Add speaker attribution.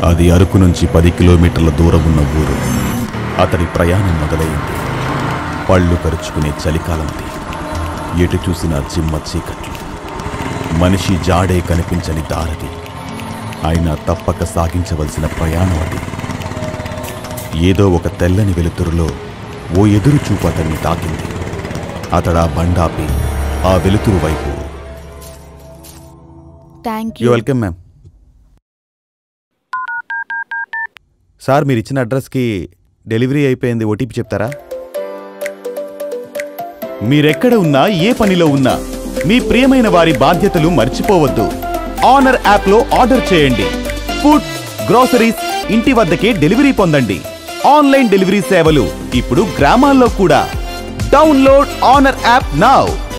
Speaker 1: అది అరకు నుంచి పది కిలోమీటర్ల దూరం ఉన్న ఊరు అతడి ప్రయాణం మొదలైంది పళ్ళు కరుచుకునే చలికాలంది ఎటు చూసినా జిమ్మ చీకట్లు మనిషి జాడే కనిపించని దారది అయినా తప్పక సాగించవలసిన ప్రయాణం అది ఏదో ఒక తెల్లని వెలుతురులో ఓ ఎదురు చూపు అతన్ని తాకింది అతడా బండాపి ఆ వెలుతురు వైపు
Speaker 2: thank
Speaker 1: you
Speaker 2: you
Speaker 1: welcome ma'am sir మీరు ఇచ్చిన అడ్రస్కి డెలివరీ అయిపోయింది ఓటీపీ చెప్తారా మీరెక్కడ ఉన్నా ఏ పనిలో ఉన్నా మీ ప్రియమైన వారి బాధ్యతలు మర్చిపోవద్దు ఆనర్ యాప్లో ఆర్డర్ చేయండి ఫుడ్ గ్రోసరీస్ ఇంటి వద్దకే డెలివరీ పొందండి ఆన్లైన్ డెలివరీ సేవలు ఇప్పుడు గ్రామాల్లో కూడా డౌన్లోడ్ ఆనర్ యాప్ నౌ